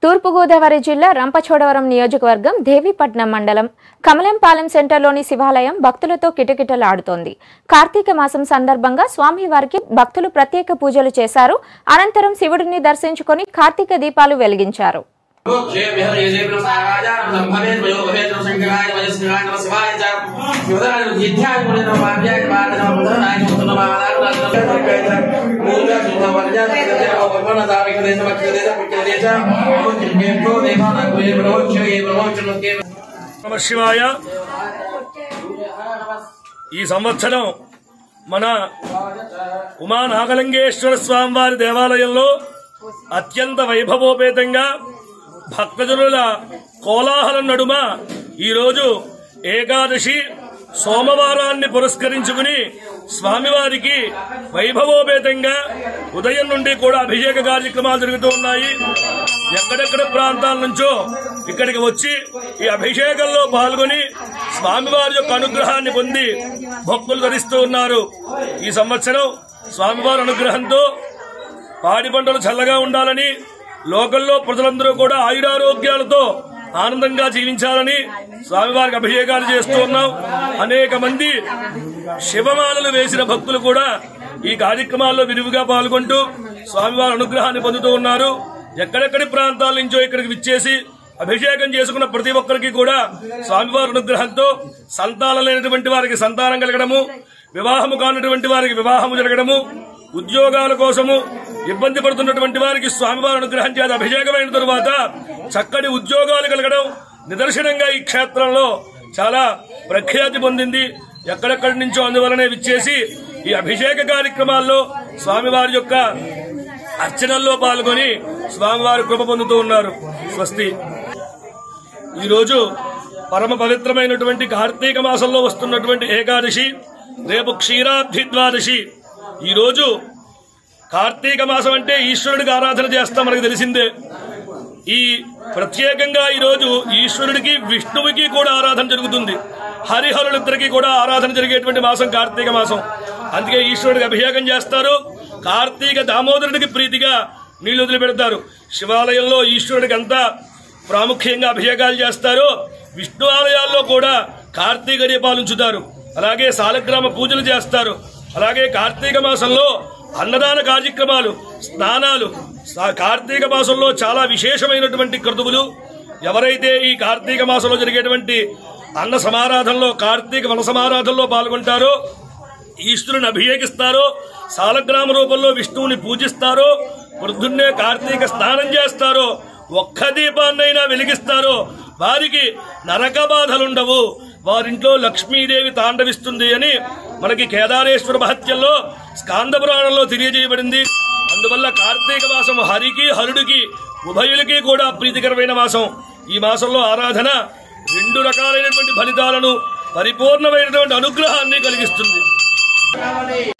తూర్పుగోదావరి జిల్లా రంపచోడవరం నియోజకవర్గం దేవీపట్నం మండలం కమలంపాలెం సెంటర్లోని శివాలయం భక్తులతో కిటకిటలాడుతోంది కార్తీక మాసం సందర్భంగా స్వామివారికి భక్తులు ప్రత్యేక పూజలు చేశారు అనంతరం శివుడిని దర్శించుకొని కార్తీక దీపాలు వెలిగించారు నమ శివాయ ఈ సంవత్సరం మన ఉమా నాగలింగేశ్వర స్వామి వారి దేవాలయంలో అత్యంత వైభవోపేతంగా భక్తజనుల కోలాహలం నడుమ ఈరోజు ఏకాదశి సోమవారాన్ని పురస్కరించుకుని స్వామివారికి వైభవోపేతంగా ఉదయం నుండి కూడా అభిషేక కార్యక్రమాలు జరుగుతూ ఉన్నాయి ఎక్కడెక్కడ ప్రాంతాల నుంచో ఇక్కడికి వచ్చి ఈ అభిషేకంలో పాల్గొని స్వామివారి యొక్క అనుగ్రహాన్ని పొంది భక్తులు ధరిస్తూ ఉన్నారు ఈ సంవత్సరం స్వామివారి అనుగ్రహంతో పాడి పంటలు చల్లగా ఉండాలని లోకల్లో ప్రజలందరూ కూడా ఆయురారోగ్యాలతో ఆనందంగా జీవించాలని స్వామివారికి అభిషేకాలు చేస్తూ ఉన్నాం అనేక మంది శివమాలలు వేసిన భక్తులు కూడా ఈ కార్యక్రమాల్లో విరివిగా పాల్గొంటూ స్వామివారి అనుగ్రహాన్ని పొందుతూ ఉన్నారు ఎక్కడెక్కడి ప్రాంతాల నుంచో ఇక్కడికి విచ్చేసి అభిషేకం చేసుకున్న ప్రతి ఒక్కరికి కూడా స్వామివారి అనుగ్రహంతో సంతానం లేనటువంటి వారికి సంతానం కలగడము వివాహము కానటువంటి వారికి వివాహము జరగడము ఉద్యోగాల కోసము ఇబ్బంది పడుతున్నటువంటి వారికి స్వామివారి అనుగ్రహం చేత అభిషేకమైన తరువాత చక్కటి ఉద్యోగాలు కలగడం నిదర్శనంగా ఈ క్షేత్రంలో చాలా ప్రఖ్యాతి పొందింది ఎక్కడెక్కడి నుంచో అందువలనే విచ్చేసి ఈ అభిషేక కార్యక్రమాల్లో స్వామివారి యొక్క అర్చనల్లో పాల్గొని స్వామివారి కృప పొందుతూ ఉన్నారు స్వస్తి ఈరోజు పరమ పవిత్రమైనటువంటి కార్తీక మాసంలో వస్తున్నటువంటి ఏకాదశి రేపు క్షీరాబ్ధి ద్వాదశి ఈరోజు కార్తీక మాసం అంటే ఈశ్వరుడికి ఆరాధన చేస్తాం మనకు తెలిసిందే ఈ ప్రత్యేకంగా ఈరోజు ఈశ్వరుడికి విష్ణువుకి కూడా ఆరాధన జరుగుతుంది హరిహరులిద్దరికీ కూడా ఆరాధన జరిగేటువంటి మాసం కార్తీక మాసం అందుకే ఈశ్వరుడికి అభిషేకం చేస్తారు కార్తీక దామోదరుడికి ప్రీతిగా నీళ్లు వదిలిపెడతారు శివాలయంలో ఈశ్వరుడికి అంతా ప్రాముఖ్యంగా అభిషేకాలు చేస్తారు విష్ణు ఆలయాల్లో కూడా కార్తీక దీపాలు ఉంచుతారు అలాగే సాలగ్రామ పూజలు చేస్తారు అలాగే కార్తీక మాసంలో అన్నదాన కార్యక్రమాలు స్నానాలు సా- కార్తీక మాసంలో చాలా విశేషమైనటువంటి క్రతువులు ఎవరైతే ఈ కార్తీక మాసంలో జరిగేటువంటి అన్న సమారాధనలో కార్తీక వన సమారాధనలో పాల్గొంటారో ఈశ్వరుని అభిషేకిస్తారో సాలగ్రామ రూపంలో విష్ణువుని పూజిస్తారో వృద్ధున్నే కార్తీక స్నానం చేస్తారో ఒక్క దీపాన్నైనా వెలిగిస్తారో వారికి నరక బాధలుండవు వారింట్లో లక్ష్మీదేవి తాండవిస్తుంది అని మనకి కేదారేశ్వర మహత్యంలో స్కాంద పురాణంలో తెలియజేయబడింది అందువల్ల కార్తీక మాసం హరికి హరుడికి ఉభయులకి కూడా ప్రీతికరమైన మాసం ఈ మాసంలో ఆరాధన రెండు రకాలైనటువంటి ఫలితాలను పరిపూర్ణమైనటువంటి అనుగ్రహాన్ని కలిగిస్తుంది